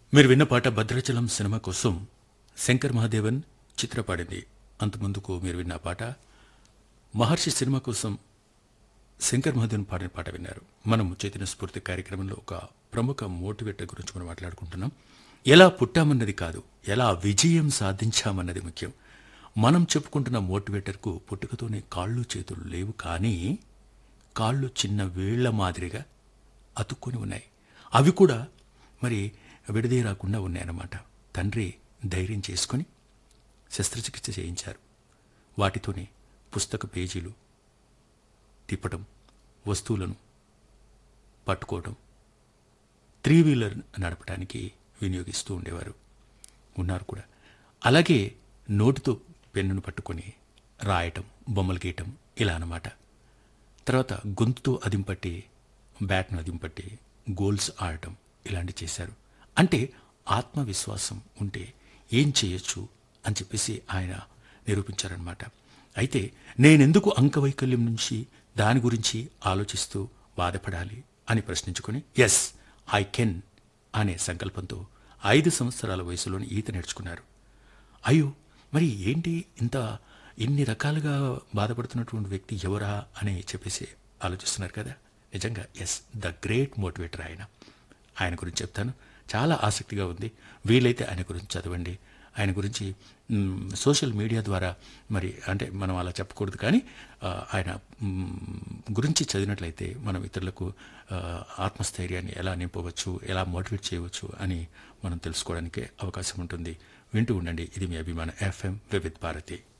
మీరు విన్న పాట భద్రాచలం సినిమా కోసం శంకర్ మహాదేవన్ చిత్ర పాడింది అంతముందుకు మీరు విన్న పాట మహర్షి సినిమా కోసం శంకర్ మహాదేవన్ పాడిన పాట విన్నారు మనం చైతన్య స్ఫూర్తి కార్యక్రమంలో ఒక ప్రముఖ మోటివేటర్ గురించి మనం మాట్లాడుకుంటున్నాం ఎలా పుట్టామన్నది కాదు ఎలా విజయం సాధించామన్నది ముఖ్యం మనం చెప్పుకుంటున్న మోటివేటర్కు పుట్టుకతోనే కాళ్ళు చేతులు లేవు కానీ కాళ్ళు చిన్న వేళ్ల మాదిరిగా అతుక్కొని ఉన్నాయి అవి కూడా మరి విడదీ రాకుండా ఉన్నాయన్నమాట తండ్రి ధైర్యం చేసుకొని శస్త్రచికిత్స చేయించారు వాటితోనే పుస్తక పేజీలు తిప్పటం వస్తువులను పట్టుకోవడం త్రీ వీలర్ నడపడానికి వినియోగిస్తూ ఉండేవారు ఉన్నారు కూడా అలాగే నోటితో పెన్నును పట్టుకొని రాయటం బొమ్మలు గీయటం ఇలా అన్నమాట తర్వాత గొంతుతో అదింపట్టి బ్యాట్ను అదింపట్టి గోల్స్ ఆడటం ఇలాంటి చేశారు అంటే ఆత్మవిశ్వాసం ఉంటే ఏం చేయొచ్చు అని చెప్పేసి ఆయన నిరూపించారనమాట అయితే నేనెందుకు అంకవైకల్యం నుంచి దాని గురించి ఆలోచిస్తూ బాధపడాలి అని ప్రశ్నించుకొని ఎస్ ఐ కెన్ అనే సంకల్పంతో ఐదు సంవత్సరాల వయసులోని ఈత నేర్చుకున్నారు అయ్యో మరి ఏంటి ఇంత ఇన్ని రకాలుగా బాధపడుతున్నటువంటి వ్యక్తి ఎవరా అని చెప్పేసి ఆలోచిస్తున్నారు కదా నిజంగా ఎస్ ద గ్రేట్ మోటివేటర్ ఆయన ఆయన గురించి చెప్తాను చాలా ఆసక్తిగా ఉంది వీలైతే ఆయన గురించి చదవండి ఆయన గురించి మ్, సోషల్ మీడియా ద్వారా మరి అంటే మనం అలా చెప్పకూడదు కానీ ఆ, ఆయన మ్, గురించి చదివినట్లయితే మనం ఇతరులకు ఆ, ఆత్మస్థైర్యాన్ని ఎలా నింపవచ్చు ఎలా మోటివేట్ చేయవచ్చు అని మనం తెలుసుకోవడానికి అవకాశం ఉంటుంది వింటూ ఉండండి ఇది మీ అభిమాన ఎఫ్ఎం వివిధ్ భారతి